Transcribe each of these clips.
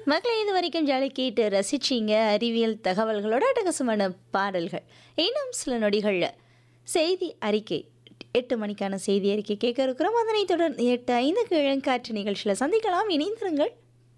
மக்களை இது வரைக்கும் ஜாலி கேட்டு ரசிச்சிங்க அறிவியல் தகவல்களோட அட்டகாசமான பாடல்கள் இன்னும் சில நொடிகளில் செய்தி அறிக்கை எட்டு மணிக்கான செய்தி அறிக்கை கேட்க இருக்கிறோம் அதனைத் தொடர்ந்து எட்டு ஐந்து கிழங்காற்று நிகழ்ச்சியில் சந்திக்கலாம் இணைந்திருங்கள்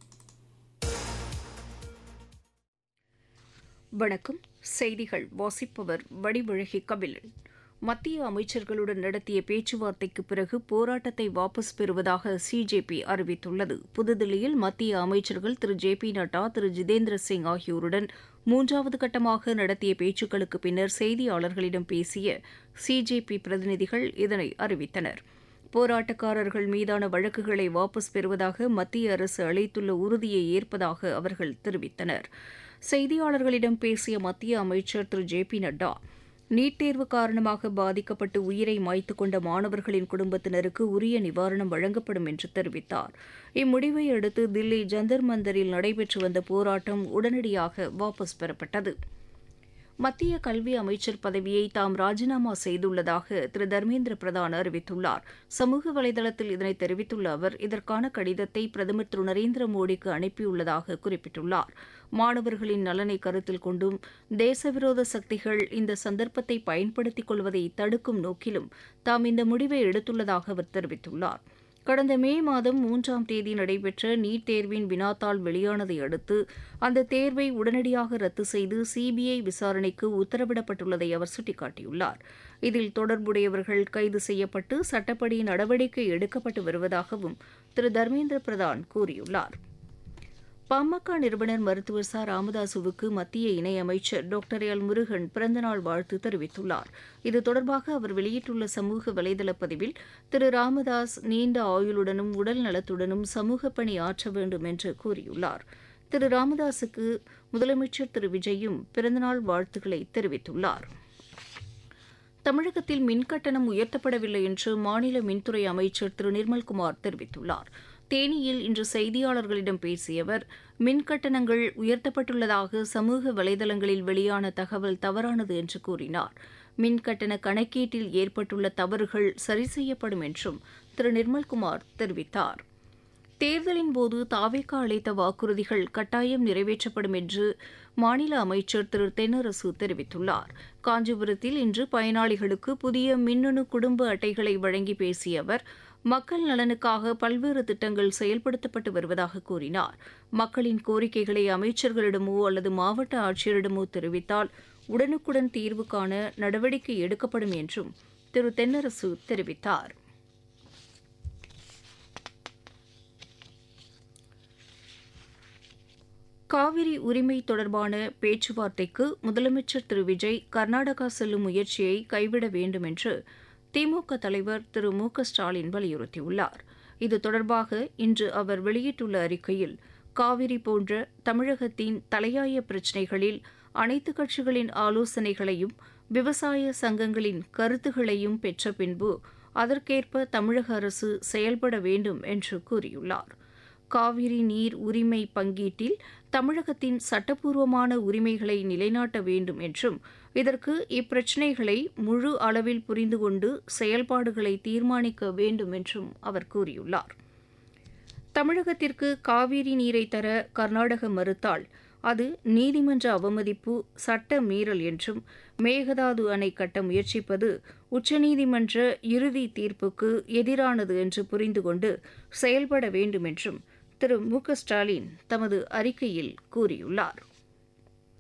வணக்கம் செய்திகள் வாசிப்பவர் வடிவழகி கபிலன் மத்திய அமைச்சர்களுடன் நடத்திய பேச்சுவார்த்தைக்கு பிறகு போராட்டத்தை வாபஸ் பெறுவதாக சிஜேபி அறிவித்துள்ளது புதுதில்லியில் மத்திய அமைச்சர்கள் திரு ஜே பி நட்டா திரு ஜிதேந்திர சிங் ஆகியோருடன் மூன்றாவது கட்டமாக நடத்திய பேச்சுக்களுக்கு பின்னர் செய்தியாளர்களிடம் பேசிய சிஜேபி பிரதிநிதிகள் இதனை அறிவித்தனர் போராட்டக்காரர்கள் மீதான வழக்குகளை வாபஸ் பெறுவதாக மத்திய அரசு அளித்துள்ள உறுதியை ஏற்பதாக அவர்கள் தெரிவித்தனர் செய்தியாளர்களிடம் பேசிய மத்திய அமைச்சர் Thiru J P Nadda NEET தேர்வு காரணமாக பாதிக்கப்பட்டு உயிரை மாய்த்து கொண்ட மாணவர்களின் குடும்பத்தினருக்கு உரிய நிவாரணம் வழங்கப்படும் என்று தெரிவித்தார் இம்முடிவை அடுத்து தில்லி ஜந்தர் மந்தரில் நடைபெற்று வந்த போராட்டம் உடனடியாக வாபஸ் பெறப்பட்டது மத்திய கல்வி அமைச்சர் பதவியை தாம் ராஜினாமா செய்துள்ளதாக திரு தர்மேந்திர பிரதான் அறிவித்துள்ளார் சமூக வலைதளத்தில் இதனை தெரிவித்துள்ள அவர் இதற்கான கடிதத்தை பிரதமர் திரு நரேந்திர மோடிக்கு அனுப்பியுள்ளதாக குறிப்பிட்டுள்ளார் மாணவர்களின் நலனை கருத்தில் கொண்டும் தேசவிரோத சக்திகள் இந்த சந்தர்ப்பத்தை பயன்படுத்திக் கொள்வதை தடுக்கும் நோக்கிலும் தாம் இந்த முடிவை எடுத்துள்ளதாக அவர் தெரிவித்துள்ளார் கடந்த மே மாதம் மூன்றாம் தேதி நடைபெற்ற நீட் தேர்வின் வினாத்தாள் வெளியானதை அடுத்து அந்த தேர்வை உடனடியாக ரத்து செய்து சிபிஐ விசாரணைக்கு உத்தரவிடப்பட்டுள்ளதை அவர் சுட்டிக்காட்டியுள்ளார் இதில் தொடர்புடையவர்கள் கைது செய்யப்பட்டு சட்டப்படி நடவடிக்கை எடுக்கப்பட்டு வருவதாகவும் திரு தர்மேந்திர பிரதான் கூறியுள்ளார் பாமக நிறுவனர் மருத்துவர் ச ராமதாசுவுக்கு மத்திய இணையமைச்சர் டாக்டர் எல் முருகன் பிறந்தநாள் வாழ்த்து தெரிவித்துள்ளார் இது தொடர்பாக அவர் வெளியிட்டுள்ள சமூக வலைதள பதிவில் திரு ராமதாஸ் நீண்ட ஆயுளுடனும் உடல் நலத்துடனும் சமூக பணி ஆற்ற வேண்டும் என்று கூறியுள்ளார் திரு ராமதாசுக்கு முதலமைச்சர் திரு விஜயும் பிறந்தநாள் வாழ்த்துக்களை தெரிவித்துள்ளார் தமிழகத்தில் மின்கட்டணம் உயர்த்தப்படவில்லை என்று மாநில மின்துறை அமைச்சர் திரு நிர்மல்குமார் தெரிவித்துள்ளார் தேனியில் இன்று செய்தியாளர்களிடம் பேசிய அவர் மின்கட்டணங்கள் உயர்த்தப்பட்டுள்ளதாக சமூக வலைதளங்களில் வெளியான தகவல் தவறானது என்று கூறினார் மின்கட்டண கணக்கீட்டில் ஏற்பட்டுள்ள தவறுகள் சரி செய்யப்படும் என்றும் திரு நிர்மல்குமார் தெரிவித்தார் தேர்தலின் போது தாவேக்கா அளித்த வாக்குறுதிகள் கட்டாயம் நிறைவேற்றப்படும் என்று மாநில அமைச்சர் திரு தென்னரசு தெரிவித்துள்ளார் காஞ்சிபுரத்தில் இன்று பயனாளிகளுக்கு புதிய மின்னணு குடும்ப அட்டைகளை வழங்கி பேசிய அவர் மக்கள் நலனுக்காக பல்வேறு திட்டங்கள் செயல்படுத்தப்பட்டு வருவதாக கூறினார் மக்களின் கோரிக்கைகளை அமைச்சர்களிடமோ அல்லது மாவட்ட ஆட்சியரிடமோ தெரிவித்தால் உடனுக்குடன் தீர்வு காண நடவடிக்கை எடுக்கப்படும் என்றும் திரு தென்னரசு தெரிவித்தார் காவிரி உரிமை தொடர்பான பேச்சுவார்த்தைக்கு முதலமைச்சர் திரு விஜய் கர்நாடகா செல்லும் முயற்சியை கைவிட வேண்டும் என்று திமுக தலைவர் திரு மு க ஸ்டாலின் வலியுறுத்தியுள்ளார் இது தொடர்பாக இன்று அவர் வெளியிட்டுள்ள அறிக்கையில் காவிரி போன்ற தமிழகத்தின் தலையாய பிரச்சினைகளில் அனைத்து கட்சிகளின் ஆலோசனைகளையும் விவசாய சங்கங்களின் கருத்துகளையும் பெற்ற பின்பு அதற்கேற்ப தமிழக அரசு செயல்பட வேண்டும் என்று கூறியுள்ளார் காவிரி நீர் உரிமை பங்கீட்டில் தமிழகத்தின் சட்டப்பூர்வமான உரிமைகளை நிலைநாட்ட வேண்டும் என்றும் இதற்கு இப்பிரச்சினைகளை முழு அளவில் புரிந்து கொண்டு செயல்பாடுகளை தீர்மானிக்க வேண்டும் என்றும் அவர் கூறியுள்ளார் தமிழகத்திற்கு காவிரி நீரை தர கர்நாடக மறுத்தால் அது நீதிமன்ற அவமதிப்பு சட்ட மீறல் என்றும் மேகதாது அணை கட்ட முயற்சிப்பது உச்சநீதிமன்ற இறுதி தீர்ப்புக்கு எதிரானது என்று புரிந்து கொண்டு செயல்பட வேண்டும் என்றும் திரு மு க ஸ்டாலின் தமது அறிக்கையில் கூறியுள்ளார்